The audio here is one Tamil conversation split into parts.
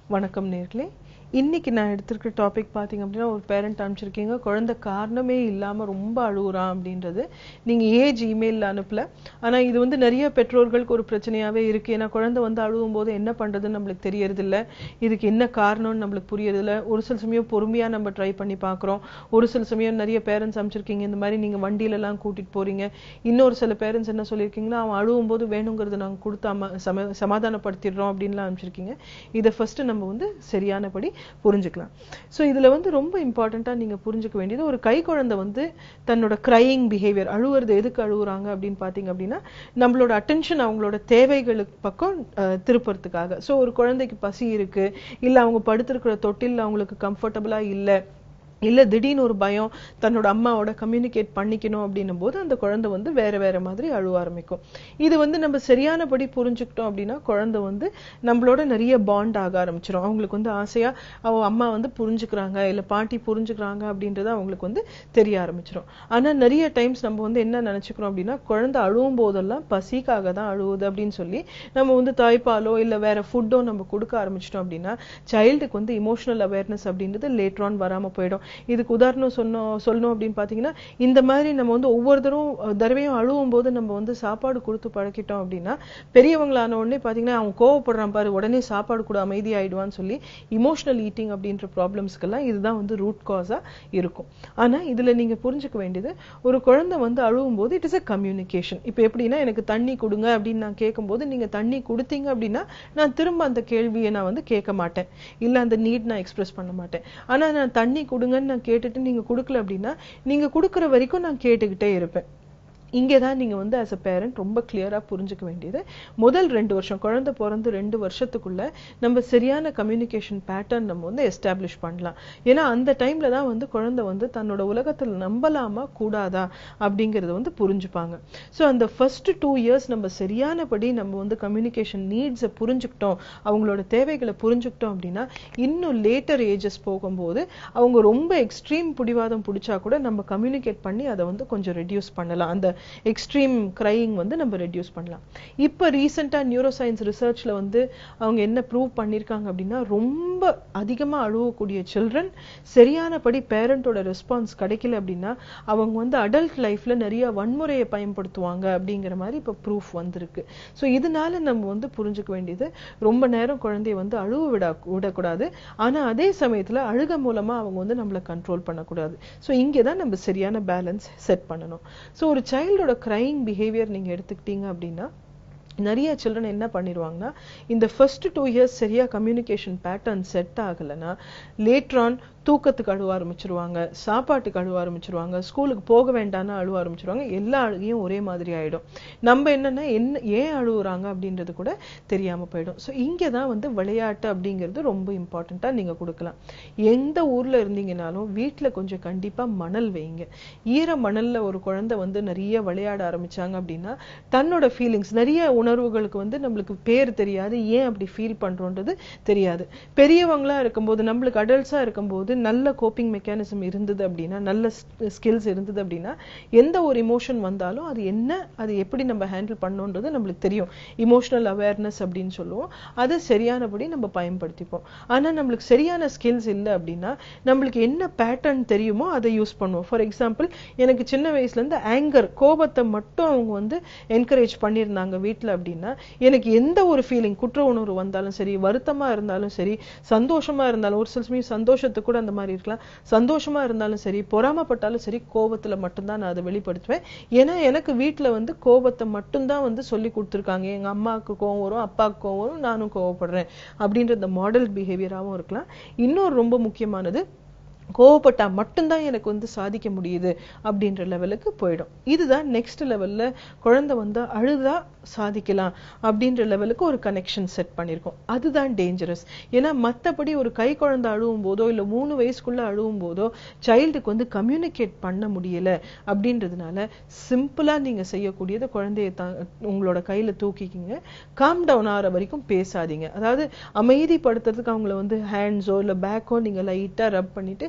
வணக்கம் நேர்களே இன்னைக்கு நான் எடுத்திருக்கிற டாபிக் பார்த்தீங்க அப்படின்னா ஒரு பேரண்ட் அனுப்பிச்சிருக்கீங்க குழந்தை காரணமே இல்லாமல் ரொம்ப அழுகுறான் அப்படின்றது நீங்கள் ஏஜ் இமெயிலில் அனுப்பல ஆனால் இது வந்து நிறைய பெற்றோர்களுக்கு ஒரு பிரச்சனையாகவே இருக்குது ஏன்னா குழந்தை வந்து அழுவும் போது என்ன பண்ணுறதுன்னு நம்மளுக்கு தெரியறதில்ல இதுக்கு என்ன காரணம்னு நம்மளுக்கு புரியறதில்ல ஒரு சில சமயம் பொறுமையாக நம்ம ட்ரை பண்ணி பார்க்குறோம் ஒரு சில சமயம் நிறைய பேரண்ட்ஸ் அனுப்பிச்சிருக்கீங்க இந்த மாதிரி நீங்கள் வண்டியிலலாம் கூட்டிகிட்டு போகிறீங்க இன்னொரு சில பேரண்ட்ஸ் என்ன சொல்லியிருக்கீங்கன்னா அவன் அழுவும் போது வேணுங்கிறது நாங்கள் கொடுத்தாம சம சமாதானப்படுத்திடுறோம் அப்படின்லாம் அனுப்பிச்சிருக்கீங்க இதை ஃபர்ஸ்ட் நம்ம வந்து சரியானபடி புரிஞ்சுக்கலாம் ஸோ இதில் வந்து ரொம்ப இம்பார்ட்டண்ட்டாக நீங்கள் புரிஞ்சுக்க வேண்டியது ஒரு கை குழந்தை வந்து தன்னோட க்ரையிங் பிஹேவியர் அழுவுறது எதுக்கு அழுகுறாங்க அப்படின்னு பார்த்தீங்க அப்படின்னா நம்மளோட அட்டென்ஷன் அவங்களோட தேவைகளுக்கு பக்கம் அஹ், திருப்புறதுக்காக ஸோ ஒரு குழந்தைக்கு பசி இருக்கு இல்லை அவங்க படுத்திருக்கிற தொட்டில் அவங்களுக்கு கம்ஃபர்டபுளாக இல்லை இல்ல திடீர்னு ஒரு பயம் தன்னோட அம்மாவோட கம்யூனிகேட் பண்ணிக்கணும் அப்படின்னும் போது அந்த குழந்தை வந்து வேற வேற மாதிரி அழுவ ஆரம்பிக்கும் இது வந்து நம்ம சரியானபடி புரிஞ்சுக்கிட்டோம் அப்படின்னா குழந்தை வந்து நம்மளோட நிறைய பாண்ட் ஆக ஆரம்பிச்சிடும் அவங்களுக்கு வந்து ஆசையா அவ அம்மா வந்து புரிஞ்சுக்கிறாங்க இல்ல பாட்டி புரிஞ்சுக்கிறாங்க அப்படின்றது அவங்களுக்கு வந்து தெரிய ஆரம்பிச்சிடும் ஆனா நிறைய டைம்ஸ் நம்ம வந்து என்ன நினைச்சுக்கிறோம் அப்படின்னா குழந்தை அழுவும் போதெல்லாம் பசிக்காக தான் அழுவுது அப்படின்னு சொல்லி நம்ம வந்து தாய்ப்பாலோ இல்ல வேற ஃபுட்டோ நம்ம கொடுக்க ஆரம்பிச்சிட்டோம் அப்படின்னா சைல்டுக்கு வந்து இமோஷனல் அவேர்னஸ் அப்படின்றது லேட்டர் வராம போயிடும் இதுக்கு உதாரணம் சொன்னோம் சொல்லணும் அப்படின்னு பார்த்தீங்கன்னா இந்த மாதிரி நம்ம வந்து ஒவ்வொரு தடவும் தடவையும் அழுவும் போது நம்ம வந்து சாப்பாடு கொடுத்து பழக்கிட்டோம் அப்படின்னா பெரியவங்களான உடனே பார்த்தீங்கன்னா அவன் கோவப்படுறான் பாரு உடனே சாப்பாடு கூட அமைதியாயிடுவான்னு சொல்லி இமோஷனல் ஈட்டிங் அப்படின்ற ப்ராப்ளம்ஸ்க்கெல்லாம் இதுதான் வந்து ரூட் காஸா இருக்கும் ஆனா இதுல நீங்க புரிஞ்சுக்க வேண்டியது ஒரு குழந்தை வந்து அழுவும் போது இட் இஸ் அ கம்யூனிகேஷன் இப்போ எப்படின்னா எனக்கு தண்ணி கொடுங்க அப்படின்னு நான் கேட்கும்போது நீங்க தண்ணி கொடுத்தீங்க அப்படின்னா நான் திரும்ப அந்த கேள்வியை நான் வந்து கேட்க மாட்டேன் இல்ல அந்த நீட் நான் எக்ஸ்பிரஸ் பண்ண மாட்டேன் ஆனா நான் தண்ணி கொடுங்கன்னு நான் கேட்டுட்டு நீங்க கொடுக்கல அப்படின்னா நீங்க கொடுக்குற வரைக்கும் நான் கேட்டுக்கிட்டே இருப்பேன் இங்கே தான் நீங்கள் வந்து ஆஸ் அ பேரண்ட் ரொம்ப கிளியராக புரிஞ்சுக்க வேண்டியது முதல் ரெண்டு வருஷம் குழந்தை பிறந்து ரெண்டு வருஷத்துக்குள்ள நம்ம சரியான கம்யூனிகேஷன் பேட்டர்ன் நம்ம வந்து எஸ்டாப்ளிஷ் பண்ணலாம் ஏன்னா அந்த டைம்ல தான் வந்து குழந்தை வந்து தன்னோட உலகத்தில் நம்பலாமா கூடாதா அப்படிங்கிறத வந்து புரிஞ்சுப்பாங்க ஸோ அந்த ஃபர்ஸ்ட் டூ இயர்ஸ் நம்ம சரியானபடி நம்ம வந்து கம்யூனிகேஷன் நீட்ஸை புரிஞ்சுக்கிட்டோம் அவங்களோட தேவைகளை புரிஞ்சுக்கிட்டோம் அப்படின்னா இன்னும் லேட்டர் ஏஜஸ் போகும்போது அவங்க ரொம்ப எக்ஸ்ட்ரீம் பிடிவாதம் பிடிச்சா கூட நம்ம கம்யூனிகேட் பண்ணி அதை வந்து கொஞ்சம் ரெடியூஸ் பண்ணலாம் அந்த எக்ஸ்ட்ரீம் கிரையிங் வந்து நம்ம ரெடியூஸ் பண்ணலாம் இப்போ ரீசெண்டாக நியூரோ சயின்ஸ் ரிசர்ச்ல வந்து அவங்க என்ன ப்ரூவ் பண்ணியிருக்காங்க அப்படின்னா ரொம்ப அதிகமாக அழுவக்கூடிய சில்ட்ரன் சரியானபடி பேரண்டோட ரெஸ்பான்ஸ் கிடைக்கல அப்படின்னா அவங்க வந்து அடல்ட் லைஃப்ல நிறைய வன்முறையை பயன்படுத்துவாங்க அப்படிங்கிற மாதிரி இப்போ ப்ரூஃப் வந்திருக்கு ஸோ இதனால நம்ம வந்து புரிஞ்சுக்க வேண்டியது ரொம்ப நேரம் குழந்தைய வந்து அழுவ விட விடக்கூடாது ஆனா அதே சமயத்துல அழுக மூலமா அவங்க வந்து நம்மளை கண்ட்ரோல் பண்ணக்கூடாது ஸோ இங்கே தான் நம்ம சரியான பேலன்ஸ் செட் பண்ணணும் ஸோ ஒரு சைல்டோட கிரைங் பிஹேவியர் நீங்க எடுத்துக்கிட்டீங்க அப்படின்னா நிறைய சில்ட்ரன் என்ன பண்ணிடுவாங்கன்னா இந்த ஃபர்ஸ்ட் டூ இயர்ஸ் சரியா கம்யூனிகேஷன் பேட்டர்ன் செட் ஆகலைன்னா லேட்ரான் தூக்கத்துக்கு அழுவ ஆரம்பிச்சிருவாங்க சாப்பாட்டுக்கு அழுவ ஆரம்பிச்சிருவாங்க ஸ்கூலுக்கு போக வேண்டாம்னு அழுவ ஆரம்பிச்சிருவாங்க எல்லா அழுகையும் ஒரே மாதிரி ஆயிடும் நம்ம என்னன்னா என்ன ஏன் அழுகுறாங்க அப்படின்றது கூட தெரியாம போயிடும் ஸோ இங்கே தான் வந்து விளையாட்டு அப்படிங்கிறது ரொம்ப இம்பார்ட்டண்ட்டாக நீங்க கொடுக்கலாம் எந்த ஊர்ல இருந்தீங்கனாலும் வீட்டில் கொஞ்சம் கண்டிப்பா மணல் வைங்க ஈர மணல்ல ஒரு குழந்தை வந்து நிறைய விளையாட ஆரம்பிச்சாங்க அப்படின்னா தன்னோட ஃபீலிங்ஸ் நிறைய உணர்வுகளுக்கு வந்து நம்மளுக்கு பேர் தெரியாது ஏன் அப்படி ஃபீல் பண்றோன்றது தெரியாது பெரியவங்களா இருக்கும்போது நம்மளுக்கு அடல்ட்ஸா இருக்கும்போது நல்ல கோப்பிங் மெக்கானிசம் இருந்தது அப்படின்னா நல்ல ஸ்கில்ஸ் இருந்தது அப்படின்னா எந்த ஒரு இமோஷன் வந்தாலும் அது என்ன அது எப்படி நம்ம ஹேண்டில் பண்ணோன்றது நம்மளுக்கு தெரியும் இமோஷனல் அவேர்னஸ் அப்படின்னு சொல்லுவோம் அதை சரியானபடி நம்ம பயன்படுத்திப்போம் ஆனா நம்மளுக்கு சரியான ஸ்கில்ஸ் இல்லை அப்படின்னா நம்மளுக்கு என்ன பேட்டர்ன் தெரியுமோ அதை யூஸ் பண்ணுவோம் ஃபார் எக்ஸாம்பிள் எனக்கு சின்ன வயசுல இருந்து ஆங்கர் கோபத்தை மட்டும் அவங்க வந்து என்கரேஜ் பண்ணியிருந்தாங்க வீட்ல அப்படின்னா எனக்கு எந்த ஒரு ஃபீலிங் குற்ற உணர்வு வந்தாலும் சரி வருத்தமா இருந்தாலும் சரி சந்தோஷமா இருந்தாலும் ஒரு சில சமயம் சந்தோஷத்துக்கு கூட அந்த மாதிரி இருக்கலாம் சந்தோஷமா இருந்தாலும் சரி பொறாமப்பட்டாலும் சரி கோபத்துல மட்டும்தான் நான் அதை வெளிப்படுத்துவேன் ஏன்னா எனக்கு வீட்ல வந்து கோபத்தை மட்டும்தான் வந்து சொல்லி கொடுத்துருக்காங்க எங்க அம்மாவுக்கு கோவம் வரும் அப்பாவுக்கு கோவம் வரும் நானும் கோவப்படுறேன் அப்படின்ற இந்த மாடல் பிஹேவியராகவும் இருக்கலாம் இன்னொரு ரொம்ப முக்கியமானது கோவப்பட்டா மட்டும்தான் எனக்கு வந்து சாதிக்க முடியுது அப்படின்ற லெவலுக்கு போயிடும் இதுதான் நெக்ஸ்ட் லெவல்ல குழந்தை வந்து அழுதா சாதிக்கலாம் அப்படின்ற லெவலுக்கு ஒரு கனெக்ஷன் செட் பண்ணியிருக்கோம் அதுதான் டேஞ்சரஸ் ஏன்னா மத்தபடி ஒரு கை குழந்தை அழுவும் போதோ இல்ல மூணு வயசுக்குள்ள அழுவும் போதோ சைல்டுக்கு வந்து கம்யூனிகேட் பண்ண முடியல அப்படின்றதுனால சிம்பிளா நீங்க செய்யக்கூடியது குழந்தைய தா- உங்களோட கையில தூக்கிக்கிங்க காம் டவுன் ஆகிற வரைக்கும் பேசாதீங்க அதாவது அமைதிப்படுத்துறதுக்கு அவங்கள வந்து ஹேண்ட்ஸோ இல்ல பேக்கோ நீங்க லைட்டா ரப் பண்ணிட்டு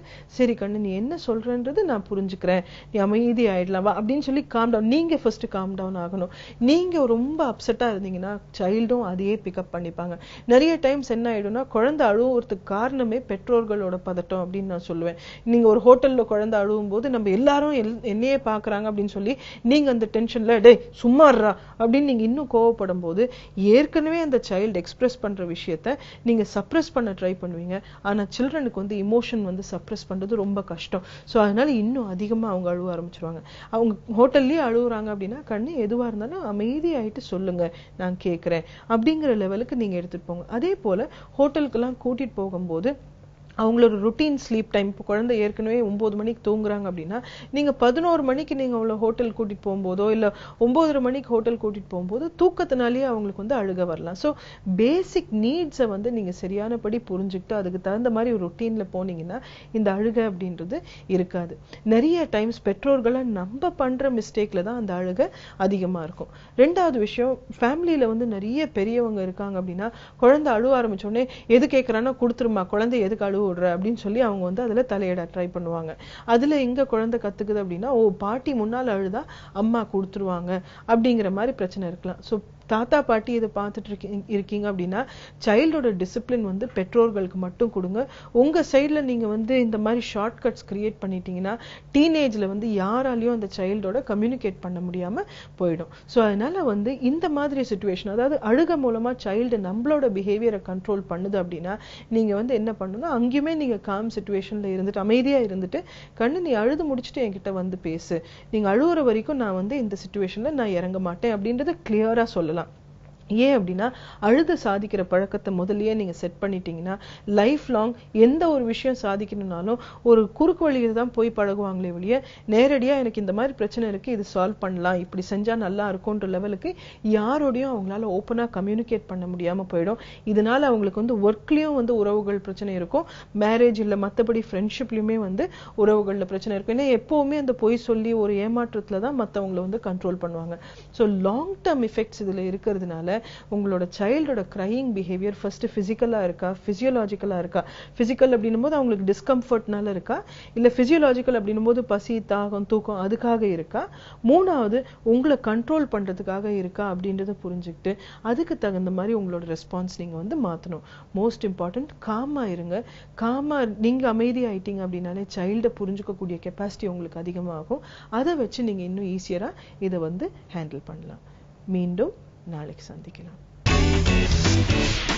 சரி கண்ணு நீ என்ன சொல்றன்றது நான் புரிஞ்சுக்கிறேன் நீ அமைதி ஆயிடலாம் வா அப்படின்னு சொல்லி காம் டவுன் நீங்க ஃபர்ஸ்ட் காம் டவுன் ஆகணும் நீங்க ரொம்ப அப்செட்டா இருந்தீங்கன்னா சைல்டும் அதையே பிக்கப் பண்ணிப்பாங்க நிறைய டைம்ஸ் என்ன ஆயிடும்னா குழந்தை அழுவுறதுக்கு காரணமே பெற்றோர்களோட பதட்டம் அப்படின்னு நான் சொல்லுவேன் நீங்க ஒரு ஹோட்டல்ல குழந்தை அழுவும் போது நம்ம எல்லாரும் எல்- என்னையே பாக்குறாங்க அப்படின்னு சொல்லி நீங்க அந்த டென்ஷன்ல டேய் சும்மா இருடா அப்படின்னு நீங்க இன்னும் கோவப்படும் போது ஏற்கனவே அந்த சைல்டு எக்ஸ்பிரஸ் பண்ற விஷயத்த நீங்க சப்ரஸ் பண்ண ட்ரை பண்ணுவீங்க ஆனா சில்ட்ரனுக்கு வந்து இமோஷன் வந்து சப்ரஸ் பண்றது ரொம்ப கஷ்டம் ஸோ அதனால இன்னும் அதிகமா அவங்க அழுவ ஆரம்பிச்சிருவாங்க அவங்க ஹோட்டல்லயே அழுவுறாங்க அப்படின்னா கண்ணு எதுவா இருந்தாலும் அமைதியாயிட்டு சொல்லுங்க நான் கேட்கிறேன் அப்படிங்கிற லெவலுக்கு நீங்க எடுத்துட்டு போங்க அதே போல ஹோட்டலுக்கெல்லாம் கூட்டிட்டு போகும்போது அவங்களோட ருட்டீன் ஸ்லீப் டைம் இப்போ குழந்தை ஏற்கனவே ஒன்பது மணிக்கு தூங்குறாங்க அப்படின்னா நீங்க பதினோரு மணிக்கு நீங்க அவங்கள ஹோட்டல் கூட்டிட்டு போகும்போதோ இல்ல ஒன்பதரை மணிக்கு ஹோட்டல் கூட்டிட்டு போகும்போது தூக்கத்தினாலேயே அவங்களுக்கு வந்து அழுக வரலாம் ஸோ பேசிக் நீட்ஸை வந்து நீங்க சரியானபடி புரிஞ்சுக்கிட்டு அதுக்கு தகுந்த மாதிரி ஒரு ருட்டீன்ல போனீங்கன்னா இந்த அழுகை அப்படின்றது இருக்காது நிறைய டைம்ஸ் பெற்றோர்களை நம்ம பண்ற மிஸ்டேக்ல தான் அந்த அழுகை அதிகமா இருக்கும் ரெண்டாவது விஷயம் ஃபேமிலியில வந்து நிறைய பெரியவங்க இருக்காங்க அப்படின்னா குழந்தை அழுவ ஆரம்பிச்ச உடனே எது கேட்கறான்னா கொடுத்துருமா குழந்தை எதுக்கு அழுவ விடுற அப்படின்னு சொல்லி அவங்க வந்து அதுல தலையிட ட்ரை பண்ணுவாங்க அதுல எங்க குழந்தை கத்துக்குது அப்படின்னா ஓ பாட்டி முன்னால அழுதா அம்மா கொடுத்துருவாங்க அப்படிங்கிற மாதிரி பிரச்சனை இருக்கலாம் சோ தாத்தா பாட்டி இதை பார்த்துட்டு இருக்கீங்க இருக்கீங்க அப்படின்னா சைல்டோட டிசிப்ளின் வந்து பெற்றோர்களுக்கு மட்டும் கொடுங்க உங்க சைடுல நீங்க வந்து இந்த மாதிரி ஷார்ட் கட்ஸ் கிரியேட் பண்ணிட்டீங்கன்னா டீனேஜ்ல வந்து யாராலையும் அந்த சைல்டோட கம்யூனிகேட் பண்ண முடியாம போயிடும் சோ அதனால வந்து இந்த மாதிரி சுச்சுவேஷன் அதாவது அழுக மூலமா சைல்டு நம்மளோட பிஹேவியரை கண்ட்ரோல் பண்ணுது அப்படின்னா நீங்க வந்து என்ன பண்ணணும் அங்கேயுமே நீங்க காம் சுச்சுவேஷன்ல இருந்துட்டு அமைதியா இருந்துட்டு கண்ணு நீ அழுது முடிச்சுட்டு என்கிட்ட வந்து பேசு நீங்க அழுகுற வரைக்கும் நான் வந்து இந்த சுச்சுவேஷன்ல நான் இறங்க மாட்டேன் அப்படின்றத கிளியரா சொல்லலாம் ஏன் அப்படின்னா அழுது சாதிக்கிற பழக்கத்தை முதல்லயே நீங்க செட் பண்ணிட்டீங்கன்னா லைஃப் லாங் எந்த ஒரு விஷயம் சாதிக்கணும்னாலும் ஒரு குறுக்கு வழியில தான் போய் பழகுவாங்களே ஒழிய நேரடியா எனக்கு இந்த மாதிரி பிரச்சனை இருக்கு இது சால்வ் பண்ணலாம் இப்படி செஞ்சா நல்லா இருக்கும்ன்ற லெவலுக்கு யாரோடையும் அவங்களால ஓப்பனா கம்யூனிகேட் பண்ண முடியாம போயிடும் இதனால அவங்களுக்கு வந்து ஒர்க்லயும் வந்து உறவுகள் பிரச்சனை இருக்கும் மேரேஜ் இல்ல மத்தபடி ஃப்ரெண்ட்ஷிப்லயுமே வந்து உறவுகள்ல பிரச்சனை இருக்கும் ஏன்னா எப்பவுமே அந்த பொய் சொல்லி ஒரு ஏமாற்றத்துல தான் மத்தவங்களை வந்து கண்ட்ரோல் பண்ணுவாங்க ஸோ லாங் டேர்ம் எஃபெக்ட்ஸ் இதுல இருக்கிறதுனால உங்களோட சைல்டோட கிரையிங் பிஹேவியர் ஃபர்ஸ்ட் பிசிக்கலா இருக்கா பிசியோலாஜிக்கலா இருக்கா பிசிக்கல் அப்படின்னும் போது அவங்களுக்கு டிஸ்கம்ஃபர்ட்னால இருக்கா இல்ல பிசியோலாஜிக்கல் அப்படின்னும் போது பசி தாகம் தூக்கம் அதுக்காக இருக்கா மூணாவது உங்களை கண்ட்ரோல் பண்றதுக்காக இருக்கா அப்படின்றத புரிஞ்சுக்கிட்டு அதுக்கு தகுந்த மாதிரி உங்களோட ரெஸ்பான்ஸ் நீங்க வந்து மாத்தணும் மோஸ்ட் இம்பார்ட்டன்ட் காமா இருங்க காமா நீங்க அமைதி ஆயிட்டீங்க அப்படின்னாலே சைல்டை புரிஞ்சுக்கக்கூடிய கெப்பாசிட்டி உங்களுக்கு அதிகமாகும் அதை வச்சு நீங்க இன்னும் ஈஸியரா இதை வந்து ஹேண்டில் பண்ணலாம் மீண்டும் நாளைக்கு சந்திக்கலாம்